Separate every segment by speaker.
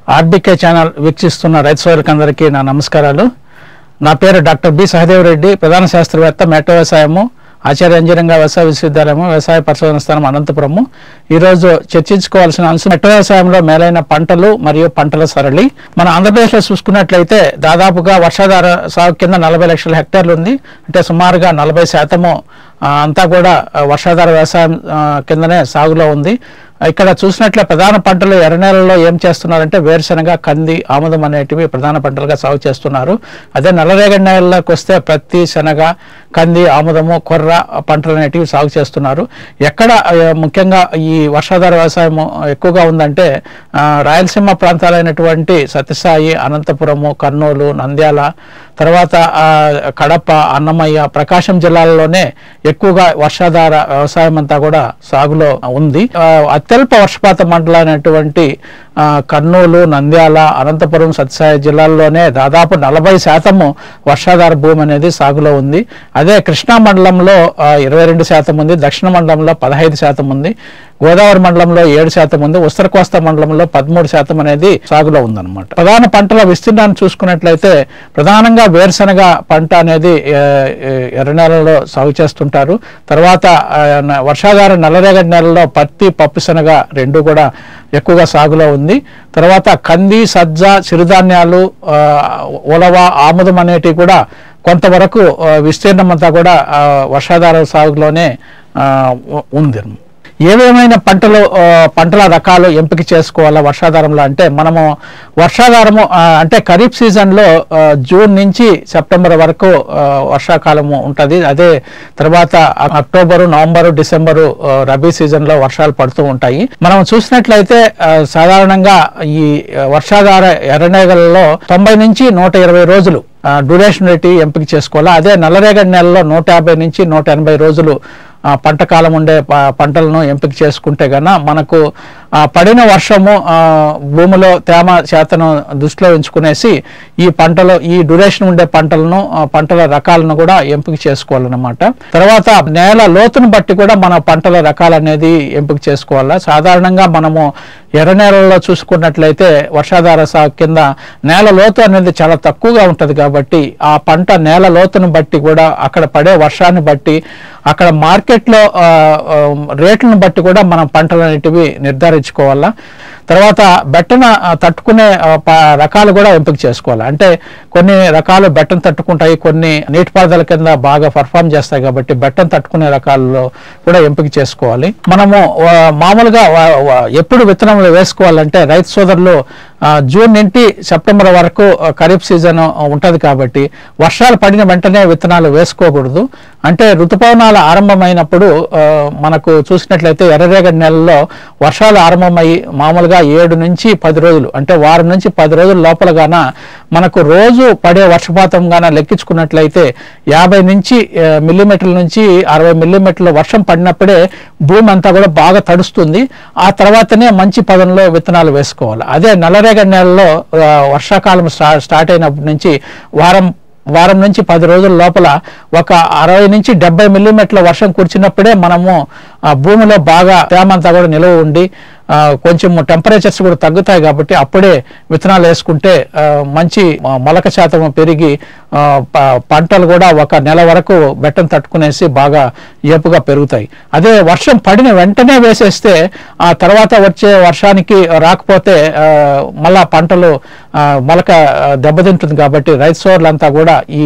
Speaker 1: RBK channel వీక్షిస్తున్న రైతు సోదరులందరికీ నా నమస్కారాలు నా పేరు డాక్టర్ బి సహదేవ్ రెడ్డి ప్రధాన శాస్త్రవేత్త మెట్ట వ్యవసాయము ఆచార్య ఇంజనీరింగ్ వ్యవసాయ విశ్వవిద్యాలయము వ్యవసాయ పరిశోధన స్థానం అనంతపురము ఈరోజు చర్చించుకోవాల్సిన అంశం మెట్ట వ్యవసాయంలో మేలైన పంటలు మరియు పంటల సరళి మన ఆంధ్రప్రదేశ్లో చూసుకున్నట్లయితే దాదాపుగా వర్షాధార సాగు కింద నలభై లక్షల హెక్టార్లు ఉంది అంటే సుమారుగా నలభై శాతము ఆ, అంతా కూడా ఆ, వర్షాధార వ్యవసాయం ఆ, కిందనే సాగులో ఉంది ఇక్కడ చూసినట్లే ప్రధాన పంటలు ఎర్ర నేలల్లో ఏం చేస్తున్నారంటే వేరుశనగ కంది ఆముదం అనేటివి ప్రధాన పంటలుగా సాగు చేస్తున్నారు అదే నల్లరేగడి నేలలోకి వస్తే ప్రత్తి శనగ కంది ఆముదము కొర్ర పంటలు అనేటివి సాగు చేస్తున్నారు ఎక్కడ ఆ, ముఖ్యంగా ఈ వర్షాధార వ్యవసాయం ఎక్కువగా ఉందంటే ఆ, రాయలసీమ ప్రాంతాలైనటువంటి సత్యసాయి అనంతపురము కర్నూలు నంద్యాల తర్వాత ఆ, కడప అన్నమయ్య ప్రకాశం జిల్లాల్లోనే ఎక్కువగా వర్షాధార వ్యవసాయం అంతా కూడా సాగులో ఉంది ఆ, అత్యల్ప వర్షపాత మండలమైనటువంటి ఆ, కర్నూలు నంద్యాల అనంతపురం సత్యసాయి జిల్లాల్లోనే దాదాపు నలభై శాతము వర్షాధార భూమి అనేది సాగులో ఉంది అదే కృష్ణా మండలంలో ఇరవై రెండు శాతం ఉంది దక్షిణ మండలంలో పదహైదు శాతం ఉంది గోదావరి మండలంలో ఏడు శాతం ఉంది ఉత్తర కోస్తా మండలంలో పదమూడు శాతం అనేది సాగులో ఉందన్నమాట ప్రధాన పంటల విస్తీర్ణాన్ని చూసుకున్నట్లయితే ప్రధానంగా వేరుశనగ పంట అనేది ఆ, ఆ, ఎర్ర నేలలో సాగు చేస్తుంటారు తర్వాత ఆ, న- వర్షాధార నల్లరేగడి నెలలో పత్తి పప్పు శనగ రెండు కూడా ఎక్కువగా సాగులో ఉంది తర్వాత కంది సజ్జ చిరుధాన్యాలు ఆ, ఉలవ ఆముదం అనేటివి కూడా కొంతవరకు ఆ, విస్తీర్ణం అంతా కూడా ఆ, వర్షాధార సాగులోనే ఆ, ఉ- ఉంది ఏవేమైనా పంటలు ఆ, పంటల రకాలు ఎంపిక చేసుకోవాలా వర్షాధారంలో అంటే మనము వర్షాధారము ఆ, అంటే ఖరీఫ్ సీజన్లో ఆ, జూన్ నుంచి సెప్టెంబర్ వరకు ఆ, వర్షాకాలము ఉంటుంది అదే తర్వాత అక్టోబరు నవంబరు డిసెంబరు ఆ, రబీ సీజన్లో వర్షాలు పడుతూ ఉంటాయి మనం చూసినట్లయితే ఆ, సాధారణంగా ఈ ఆ, వర్షాధార ఎర్రనేగలలో తొంభై నుంచి నూట ఇరవై రోజులు డ్యూరేషన్ రేటి ఎంపిక చేసుకోవాలి అదే నల్లరేగడి నెలలో నూట యాభై నుంచి నూట ఎనభై రోజులు ఆ, పంట కాలం ఉండే ప- పంటలను ఎంపిక చేసుకుంటే గన మనకు ఆ, పడిన వర్షము ఆ, భూమిలో తేమ శాతం దృష్టిలో ఉంచుకునేసి ఈ పంటలు ఈ డ్యూరేషన్ ఉండే పంటలను ఆ, పంటల రకాలను కూడా ఎంపిక చేసుకోవాలన్నమాట తర్వాత నేల లోతును బట్టి కూడా మన పంటల రకాలు అనేది ఎంపిక చేసుకోవాలా సాధారణంగా మనము ఎర్ర నేలల్లో చూసుకున్నట్లయితే వర్షాధార సాగు కింద నేల లోతు అనేది చాలా తక్కువగా ఉంటుంది కాబట్టి ఆ పంట నేల లోతును బట్టి కూడా అక్కడ పడే వర్షాన్ని బట్టి అక్కడ మార్కెట్లో ఆ, ఆ, రేట్లను బట్టి కూడా మనం పంటలు అనేటివి నిర్ధారించుకోవాలా తర్వాత బెట్టన ఆ, తట్టుకునే ఆ, ప- రకాలు కూడా ఎంపిక చేసుకోవాలి అంటే కొన్ని రకాలు బెట్టను తట్టుకుంటాయి కొన్ని నీటిపారుదల కింద బాగా పర్ఫామ్ చేస్తాయి కాబట్టి బెట్టను తట్టుకునే రకాల్లో కూడా ఎంపిక చేసుకోవాలి మనము ఆ, మామూలుగా వా- వా- ఎప్పుడు విత్తనములు వేసుకోవాలంటే రైతు సోదరులు ఆ, జూన్ నుండి సెప్టెంబర్ వరకు ఆ, ఖరీఫ్ సీజన్ ఉంటుంది కాబట్టి వర్షాలు పడిన వెంటనే విత్తనాలు వేసుకోకూడదు అంటే ఋతుపవనాలు ఆరంభమైనప్పుడు ఆ, మనకు చూసినట్లయితే ఎర్రరేగడి నెలలో వర్షాలు ఆరంభమయ్యి మామూలుగా ఏడు నుంచి పది రోజులు అంటే వారం నుంచి పది రోజుల లోపలగాన మనకు రోజు పడే వర్షపాతం గాన లెక్కించుకున్నట్లయితే యాభై నుంచి ఆ, మిల్లీమీటర్ల నుంచి అరవై మిల్లీమీటర్ల వర్షం పడినప్పుడే భూమి అంతా కూడా బాగా తడుస్తుంది ఆ తర్వాతనే మంచి పదంలో విత్తనాలు వేసుకోవాలి అదే నల్లరేగడి నెలలో ఆ, వర్షాకాలం స్టా స్టార్ట్ అయినప్పటి నుంచి వారం వారం నుంచి పది రోజుల లోపల ఒక అరవై నుంచి డెబ్బై మిల్లీమీటర్ల వర్షం కురిచినప్పుడే మనము ఆ భూమిలో బాగా తేమ అంతా కూడా నిలవ ఉండి ఆ, కొంచెం టెంపరేచర్స్ కూడా తగ్గుతాయి కాబట్టి అప్పుడే విత్తనాలు వేసుకుంటే ఆ, మంచి ఆ, మొలక శాతం పెరిగి ఆ, ప- పంటలు కూడా ఒక నెల వరకు బెట్టం తట్టుకునేసి బాగా ఏపుగా పెరుగుతాయి అదే వర్షం పడిన వెంటనే వేసేస్తే ఆ తర్వాత వచ్చే వర్షానికి రాకపోతే ఆ, మళ్ళా పంటలు ఆ, మొలక ఆ, దెబ్బతింటుంది కాబట్టి రైతు సోదరులంతా కూడా ఈ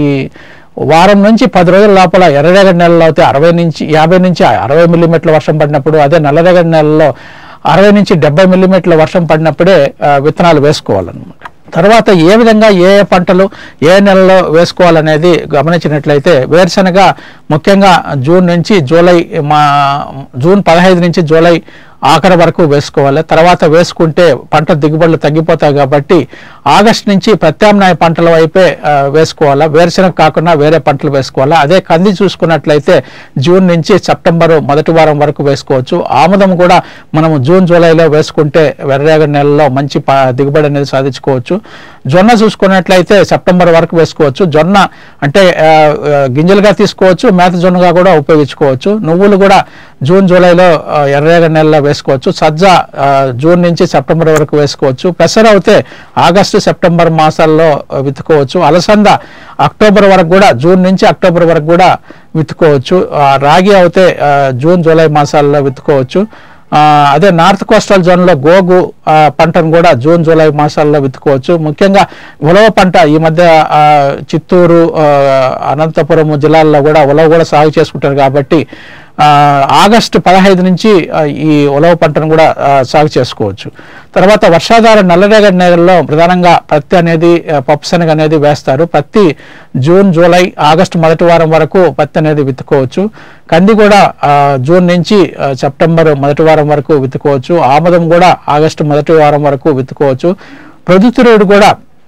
Speaker 1: వారం నుంచి పది రోజుల లోపల ఎర్రరేగడి నెలలో అయితే అరవై నుంచి యాభై నుంచి అరవై మిల్లీమీటర్ల వర్షం పడినప్పుడు అదే నల్లరేగడి నెలలో అరవై నుంచి డెబ్బై మిల్లీమీటర్ల వర్షం పడినప్పుడే ఆ, విత్తనాలు వేసుకోవాలన్నమాట తర్వాత ఏ విధంగా ఏ ఏ పంటలు ఏ నెలలో వేసుకోవాలనేది గమనించినట్లయితే వేరుశనగ ముఖ్యంగా జూన్ నుంచి జూలై మా జూన్ పదహైదు నుంచి జూలై ఆఖరి వరకు వేసుకోవాలి తర్వాత వేసుకుంటే పంట దిగుబడులు తగ్గిపోతాయి కాబట్టి ఆగస్ట్ నుంచి ప్రత్యామ్నాయ పంటల వైపే ఆ, వేసుకోవాలా వేరుశనగ కాకుండా వేరే పంటలు వేసుకోవాలా అదే కంది చూసుకున్నట్లయితే జూన్ నుంచి సెప్టెంబర్ మొదటి వారం వరకు వేసుకోవచ్చు ఆముదం కూడా మనము జూన్ జూలైలో వేసుకుంటే వెర్రేగ నెలలో మంచి ప- దిగుబడి అనేది సాధించుకోవచ్చు జొన్న చూసుకున్నట్లయితే సెప్టెంబర్ వరకు వేసుకోవచ్చు జొన్న అంటే ఆ, ఆ, గింజలుగా తీసుకోవచ్చు మేత జొన్నగా కూడా ఉపయోగించుకోవచ్చు నువ్వులు కూడా జూన్ జూలైలో ఆ, ఎర్రరేగడి నెలలో వేసుకోవచ్చు సజ్జ ఆ, జూన్ నుంచి సెప్టెంబర్ వరకు వేసుకోవచ్చు పెసర అయితే ఆగస్టు సెప్టెంబర్ మాసాల్లో ఆ, విత్తుకోవచ్చు అలసంద అక్టోబర్ వరకు కూడా జూన్ నుంచి అక్టోబర్ వరకు కూడా విత్తుకోవచ్చు ఆ, రాగి అయితే ఆ, జూన్ జూలై మాసాల్లో విత్తుకోవచ్చు ఆ, అదే నార్త్ కోస్టల్ జోన్లో గోగు ఆ, పంటను కూడా జూన్ జూలై మాసాల్లో విత్తుకోవచ్చు ముఖ్యంగా ఉలవ పంట ఈ మధ్య ఆ, చిత్తూరు ఆ, అనంతపురం జిల్లాల్లో కూడా ఉలవ కూడా సాగు చేసుకుంటారు కాబట్టి ఆ, ఆగస్టు పదహైదు నుంచి ఆ, ఈ ఉలవ పంటను కూడా ఆ, సాగు చేసుకోవచ్చు తర్వాత వర్షాధార నల్లరేగడి నేలల్లో ప్రధానంగా పత్తి అనేది ఆ, పప్పు శనగ అనేది వేస్తారు పత్తి జూన్ జూలై ఆగస్టు మొదటి వారం వరకు పత్తి అనేది విత్తుకోవచ్చు కంది కూడా ఆ, జూన్ నుంచి ఆ, సెప్టెంబర్ మొదటి వారం వరకు విత్తుకోవచ్చు ఆముదం కూడా ఆగస్టు మొదటి వారం వరకు విత్తుకోవచ్చు ప్రొద్దుతిరుగుడు కూడా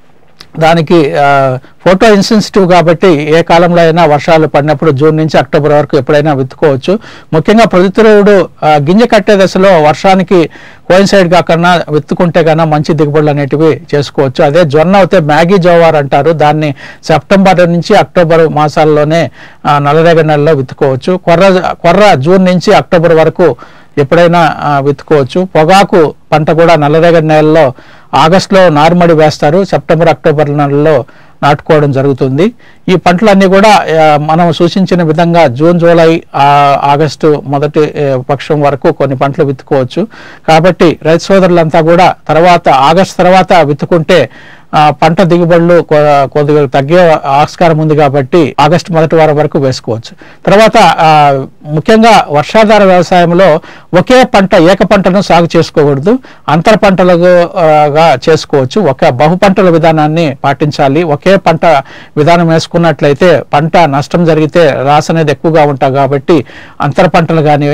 Speaker 1: దానికి ఆ, ఫోటో ఇన్సెన్సిటివ్ కాబట్టి ఏ కాలంలో అయినా వర్షాలు పడినప్పుడు జూన్ నుంచి అక్టోబర్ వరకు ఎప్పుడైనా విత్తుకోవచ్చు ముఖ్యంగా ప్రొద్దుతిరుగుడు ఆ, గింజ కట్టే దశలో వర్షానికి కోయిన్సైడ్ కాకుండా విత్తుకుంటే కన్నా మంచి దిగుబడులు అనేటివి చేసుకోవచ్చు అదే జొన్న అయితే మ్యాగీ జోవార్ అంటారు దాన్ని సెప్టెంబర్ నుంచి అక్టోబర్ మాసాల్లోనే ఆ, నల్లరేగడి నెలలో విత్తుకోవచ్చు కొర్ర కొర్ర జూన్ నుంచి అక్టోబర్ వరకు ఎప్పుడైనా ఆ, విత్తుకోవచ్చు పొగాకు పంట కూడా నల్లరేగడి నెలలో ఆగస్టులో నారుమడి వేస్తారు సెప్టెంబర్ అక్టోబర్ నెలలో నాటుకోవడం జరుగుతుంది ఈ పంటలన్నీ కూడా ఆ, మనం సూచించిన విధంగా జూన్ జూలై ఆ, ఆగస్టు మొదటి ఆ, పక్షం వరకు కొన్ని పంటలు విత్తుకోవచ్చు కాబట్టి రైతు సోదరులంతా కూడా తర్వాత ఆగస్టు తర్వాత విత్తుకుంటే ఆ, పంట దిగుబడులు కొ- కొద్దిగా తగ్గే ఆస్కారం ఉంది కాబట్టి ఆగస్టు మొదటి వారం వరకు వేసుకోవచ్చు తర్వాత ఆ, ముఖ్యంగా వర్షాధార వ్యవసాయంలో ఒకే పంట ఏక పంటను సాగు చేసుకోకూడదు అంతర పంటలుగా చేసుకోవచ్చు ఒక బహు పంటల విధానాన్ని పాటించాలి ఒకే పంట విధానం వేసుకున్నట్లయితే పంట నష్టం జరిగితే రాస్ అనేది ఎక్కువగా ఉంటాయి కాబట్టి అంతర పంటలు కానీ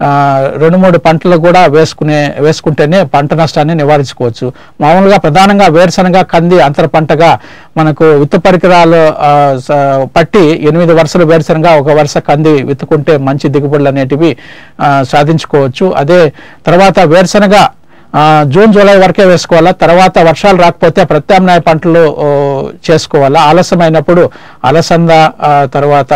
Speaker 1: రెండు మూడు పంటలు కూడా వేసుకునే వేసుకుంటేనే పంట నష్టాన్ని నివారించుకోవచ్చు మామూలుగా ప్రధానంగా వేరుశనగ కంది అంతర పంటగా మనకు విత్తు పరికరాలు ఆ, స- పట్టి ఎనిమిది వరుసలు వేరుశనగ ఒక వరుస కంది విత్తుకుంటే మంచి దిగుబడులు అనేటివి ఆ, సాధించుకోవచ్చు అదే తర్వాత వేరుశనగ ఆ, జూన్ జూలై వరకే వేసుకోవాలా తర్వాత వర్షాలు రాకపోతే ప్రత్యామ్నాయ పంటలు ఓ, చేసుకోవాలా ఆలస్యమైనప్పుడు అలసంద ఆ, తర్వాత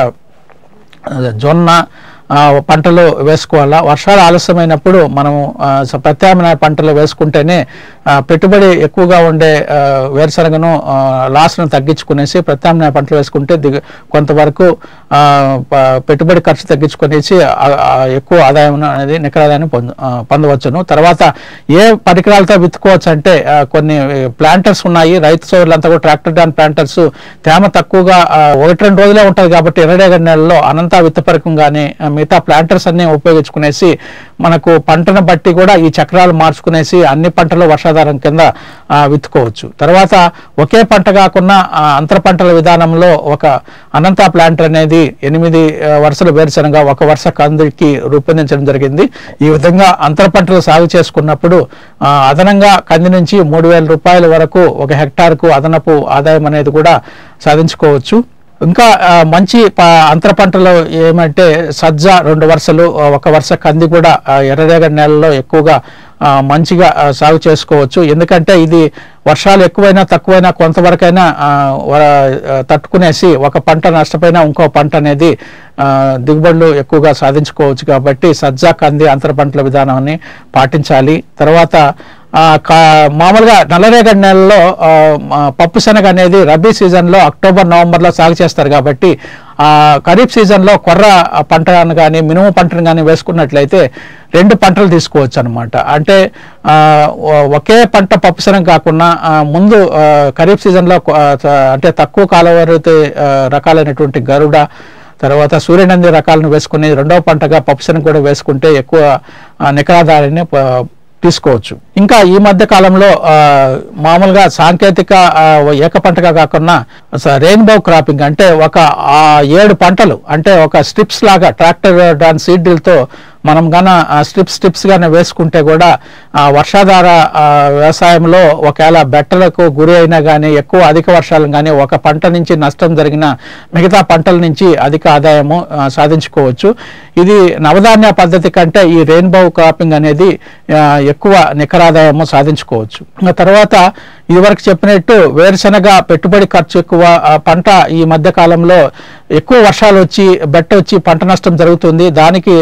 Speaker 1: అదే జొన్న ఆ, పంటలు వేసుకోవాలా వర్షాలు ఆలస్యమైనప్పుడు మనం ఆ, స- ప్రత్యామ్నాయ పంటలు వేసుకుంటేనే ఆ, పెట్టుబడి ఎక్కువగా ఉండే ఆ, వేరుశనగను ఆ, లాస్ను తగ్గించుకునేసి ప్రత్యామ్నాయ పంటలు వేసుకుంటే దిగు కొంతవరకు ఆ, ప- పెట్టుబడి ఖర్చు తగ్గించుకునేసి ఆ, ఆ, ఎక్కువ ఆదాయం అనేది నికర ఆదాయాన్ని పొంద ఆ, పొందవచ్చును తర్వాత ఏ పరికరాలతో విత్తుకోవచ్చు అంటే ఆ, కొన్ని ప్లాంటర్స్ ఉన్నాయి రైతు సోదరులంతా కూడా ట్రాక్టర్ డాన్ ప్లాంటర్స్ తేమ తక్కువగా ఆ, ఒకటి రెండు రోజులే ఉంటుంది కాబట్టి ఎర్రడేగడి నెలలో అనంత విత్త పరికం కానీ మిగతా ప్లాంటర్స్ అన్ని ఉపయోగించుకునేసి మనకు పంటను బట్టి కూడా ఈ చక్రాలు మార్చుకునేసి అన్ని పంటలు వర్షాధారం కింద ఆ, విత్తుకోవచ్చు తర్వాత ఒకే పంట కాకుండా ఆ, అంతర పంటల విధానంలో ఒక అనంత ప్లాంటర్ అనేది ఎనిమిది ఆ, వరుసల వేరుశనగ ఒక వరుస కందికి రూపొందించడం జరిగింది ఈ విధంగా అంతర పంటలు సాగు చేసుకున్నప్పుడు ఆ, అదనంగా కంది నుంచి మూడు వేల రూపాయల వరకు ఒక హెక్టార్కు అదనపు ఆదాయం అనేది కూడా సాధించుకోవచ్చు ఇంకా ఆ, మంచి ప- అంతర పంటలు ఏమంటే సజ్జ రెండు వరుసలు ఆ, ఒక వరుస కంది కూడా ఆ, ఎర్రరేగడి నేలలో ఎక్కువగా ఆ, మంచిగా ఆ, సాగు చేసుకోవచ్చు ఎందుకంటే ఇది వర్షాలు ఎక్కువైనా తక్కువైనా కొంతవరకైనా ఆ, వ- ఆ, తట్టుకునేసి ఒక పంట నష్టపోయినా ఇంకో పంట అనేది ఆ, దిగుబడులు ఎక్కువగా సాధించుకోవచ్చు కాబట్టి సజ్జ కంది అంతర పంటల విధానాన్ని పాటించాలి తర్వాత ఆ, కా- మామూలుగా నల్లరేగడి నెలలో ఆ, ఆ, పప్పు శనగ అనేది రబీ సీజన్లో అక్టోబర్ నవంబర్లో సాగు చేస్తారు కాబట్టి ఆ, ఖరీఫ్ సీజన్లో కొర్ర పంటను కానీ మినుము పంటను కానీ వేసుకున్నట్లయితే రెండు పంటలు తీసుకోవచ్చు అనమాట అంటే ఆ, ఒ- ఒకే పంట పప్పు శనగ కాకుండా ఆ, ముందు ఆ, ఖరీఫ్ సీజన్లో కొ- ఆ, త- అంటే తక్కువ కాలవరితే రకాలైనటువంటి గరుడ తర్వాత సూర్యనంది రకాలను వేసుకుని రెండవ పంటగా పప్పుశనగ కూడా వేసుకుంటే ఎక్కువ ఆ, నికరాదాయాన్ని ప- తీసుకోవచ్చు ఇంకా ఈ మధ్య కాలంలో ఆ, మామూలుగా సాంకేతిక ఆ, ఏక పంటగా కాకుండా రెయిన్బో క్రాపింగ్ అంటే ఒక ఆ, ఏడు పంటలు అంటే ఒక స్ట్రిప్స్ లాగా ట్రాక్టర్ దాని సీడ్లతో మనం గాన స్ట్రిప్స్ స్ట్రిప్స్ గానే వేసుకుంటే కూడా ఆ, వర్షాధార ఆ, వ్యవసాయంలో ఒకవేళ బెట్టలకు గురి అయినా కానీ ఎక్కువ అధిక వర్షాలు కానీ ఒక పంట నుంచి నష్టం జరిగిన మిగతా పంటల నుంచి అధిక ఆదాయము ఆ, సాధించుకోవచ్చు ఇది నవధాన్య పద్ధతి కంటే ఈ రెయిన్బో క్రాపింగ్ అనేది ఆ, ఎక్కువ నికరాదాయము సాధించుకోవచ్చు ఆ తర్వాత ఇదివరకు చెప్పినట్టు వేరుశనగ పెట్టుబడి ఖర్చు ఎక్కువ ఆ పంట ఈ మధ్య కాలంలో ఎక్కువ వర్షాలు వచ్చి బెట్ట వచ్చి పంట నష్టం జరుగుతుంది దానికి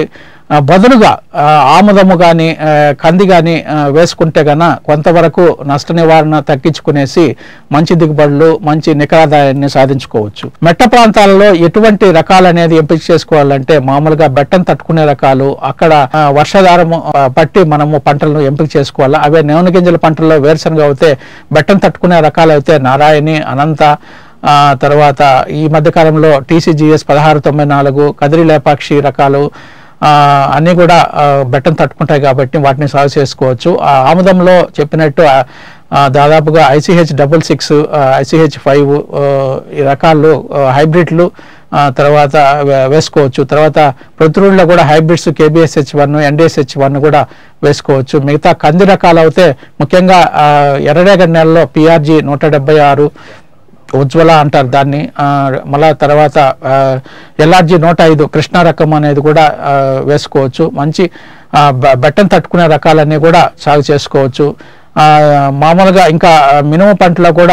Speaker 1: ఆ, బదులుగా ఆ, ఆముదము కానీ కంది కానీ వేసుకుంటే గన కొంతవరకు నష్ట నివారణ తగ్గించుకునేసి మంచి దిగుబడులు మంచి నికరాదాయాన్ని సాధించుకోవచ్చు మెట్ట ప్రాంతాలలో ఎటువంటి రకాలు అనేది ఎంపిక చేసుకోవాలంటే మామూలుగా బెట్టం తట్టుకునే రకాలు అక్కడ ఆ, వర్షాధారము ఆ, బట్టి మనము పంటలను ఎంపిక చేసుకోవాలి అవే నూనె గింజల పంటల్లో వేరుశనగ అయితే బెట్టం తట్టుకునే రకాలు అయితే నారాయణి అనంత ఆ, తర్వాత ఈ మధ్య కాలంలో టీసీజీఎస్ పదహారు తొంభై నాలుగు కదిరి లేపాక్షి రకాలు ఆ, అన్నీ కూడా ఆ, బెట్టం తట్టుకుంటాయి కాబట్టి వాటిని సాగు చేసుకోవచ్చు ఆ ఆముదంలో చెప్పినట్టు ఆ, ఆ, దాదాపుగా ICH double six ICH five ఈ రకాలు ఆ, హైబ్రిడ్లు ఆ, తర్వాత వే- వేసుకోవచ్చు తర్వాత ప్రతిరూళ్ళలో కూడా hybrids KBSH one NDSH one కూడా వేసుకోవచ్చు మిగతా కంది రకాలు అయితే ముఖ్యంగా ఆ, ఎర్రరేగడి నెలలో పిఆర్జీ నూట డెబ్బై ఆరు ఉజ్వల అంటారు దాన్ని ఆ, మళ్ళా తర్వాత ఎల్ఆర్జీ నూట ఐదు కృష్ణ రకం అనేది కూడా ఆ, వేసుకోవచ్చు మంచి ఆ, బ- బెట్టం తట్టుకునే రకాలన్నీ కూడా సాగు చేసుకోవచ్చు ఆ, మామూలుగా ఇంకా మినుము పంటలో కూడా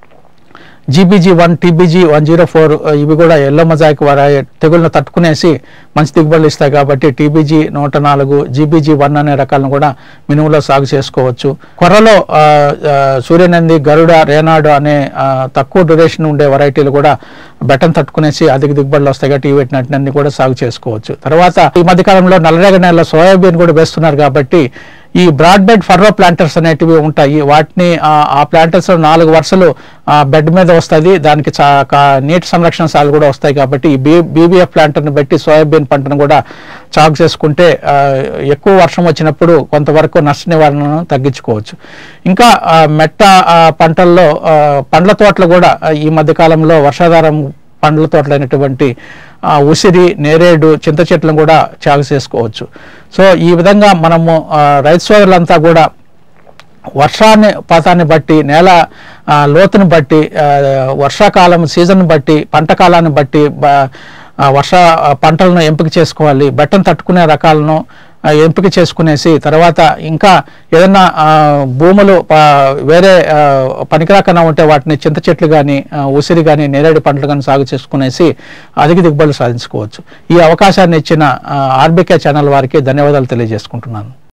Speaker 1: GBG one TBG one zero four ఇవి కూడా ఎల్లో మొజాయిక్ వారి తెగుళ్ళను తట్టుకునేసి మంచి దిగుబడులు ఇస్తాయి కాబట్టి టీబీజీ నూట నాలుగు జీబీజీ వన్ అనే రకాలను కూడా మినుములో సాగు చేసుకోవచ్చు కొర్రలో ఆ, ఆ, సూర్యనంది గరుడ రేనాడు అనే ఆ, తక్కువ డ్యూరేషన్ ఉండే వెరైటీలు కూడా బెటన్ తట్టుకునేసి అధిక దిగుబడులు వస్తాయి కాబట్టి వీటిని కూడా సాగు చేసుకోవచ్చు తర్వాత ఈ మధ్య కాలంలో నల్లరేగ నెలలో సోయాబీన్ కూడా వేస్తున్నారు కాబట్టి ఈ బ్రాడ్ బెడ్ ఫర్రో ప్లాంటర్స్ అనేటివి ఉంటాయి వాటిని ఆ, ఆ ప్లాంటర్స్ నాలుగు వరుసలు ఆ, బెడ్ మీద వస్తుంది దానికి చా- కా- నీటి సంరక్షణ సాలు కూడా వస్తాయి కాబట్టి ఈ బీ బీబీఎఫ్ ప్లాంటర్ని బట్టి సోయాబీన్ పంటను కూడా సాగు చేసుకుంటే ఆ, ఎక్కువ వర్షం వచ్చినప్పుడు కొంతవరకు నష్ట నివారణను తగ్గించుకోవచ్చు ఇంకా ఆ, మెట్ట ఆ, పంటల్లో ఆ, పండ్ల తోటలు కూడా ఆ, ఈ మధ్య కాలంలో వర్షాధారం పండ్ల తోటలైనటువంటి ఆ, ఉసిరి నేరేడు చింత చెట్లను కూడా సాగు చేసుకోవచ్చు సో ఈ విధంగా మనము ఆ, రైతు సోదరులంతా కూడా వర్షాన్ని పాతాన్ని బట్టి నేల ఆ, లోతుని బట్టి ఆ, వర్షాకాలం సీజన్ బట్టి పంట కాలాన్ని బట్టి బ- ఆ, వర్ష ఆ, పంటలను ఎంపిక చేసుకోవాలి బట్టను తట్టుకునే రకాలను ఆ, ఎంపిక చేసుకునేసి తర్వాత ఇంకా ఏదైనా ఆ, భూములు ఆ, వేరే ఆ, పనికిరాకన్నా ఉంటే వాటిని చింత చెట్లు కానీ ఉసిరి కానీ నేరేడు పంటలు కానీ సాగు చేసుకునేసి అధిక దిగుబడులు సాధించుకోవచ్చు ఈ అవకాశాన్ని ఇచ్చిన ఆర్బీకే ఛానల్ వారికి ధన్యవాదాలు తెలియజేసుకుంటున్నాను